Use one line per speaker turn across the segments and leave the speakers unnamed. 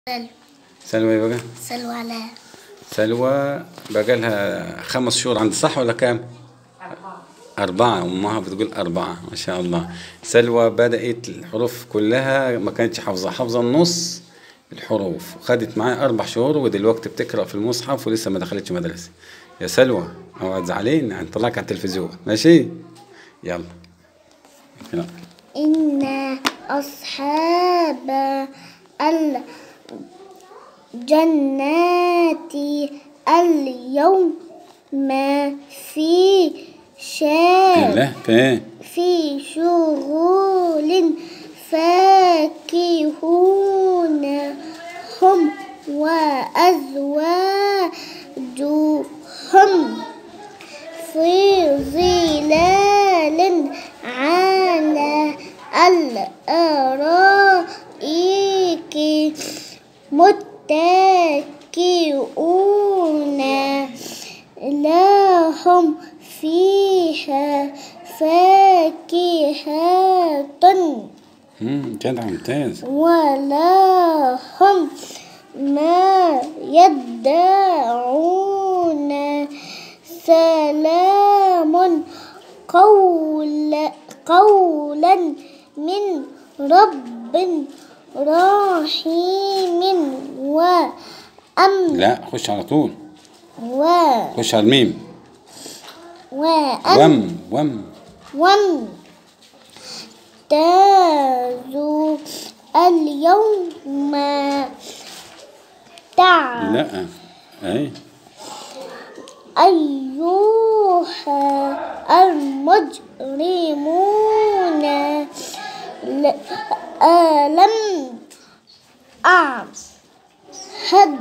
سلوى
سلوى ايه بقى
سلوى علاء
سلوى بقى لها خمس شهور عند صح ولا كام أربعة أمها بتقول أربعة ما شاء الله سلوى بدأت الحروف كلها ما كانتش حافظة حافظة النص الحروف وخدت معايا أربع شهور ودلوقتي بتقرأ في المصحف ولسه ما دخلتش مدرسة يا سلوى اوعى تزعلين هنطلعك على التلفزيون ماشي يلا يلا.
إن أصحاب الجنات اليوم في شاغ
لا في
في شغل فاكهون هم وأزواجهم في ظلال على الأرائك متكئون لهم فيها فاكهة
مم، جدع ممتاز
ولهم ما يدعون سلام قول قولا من رب رحيم وأم
لا خش على طول
و
خش على الميم
وأم
وم وم
وامتازوا اليوم تع
لا اي
أيها المجرمون ل- ألم أعهد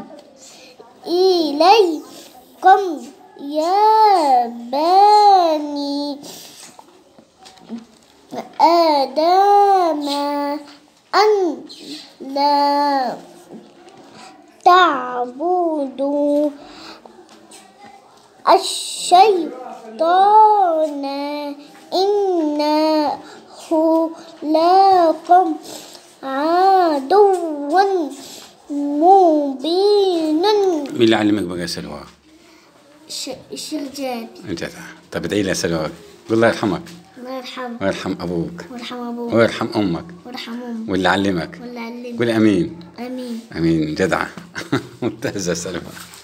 إليكم يا بني آدم أن لا تعبدوا الشيطان إنه لكم عدو مبين
مين اللي علمك بقى يا سلوى
الشيخ جابر
جدع طب ادعي لي يا سلوى قول الله يرحمك
الله يرحمه
ويرحم ابوك
ويرحم أبوه
ويرحم امك
ويرحم أمه
واللي علمك
واللي علمه
قول امين
آمين
امين جدعه ممتازه يا سلوى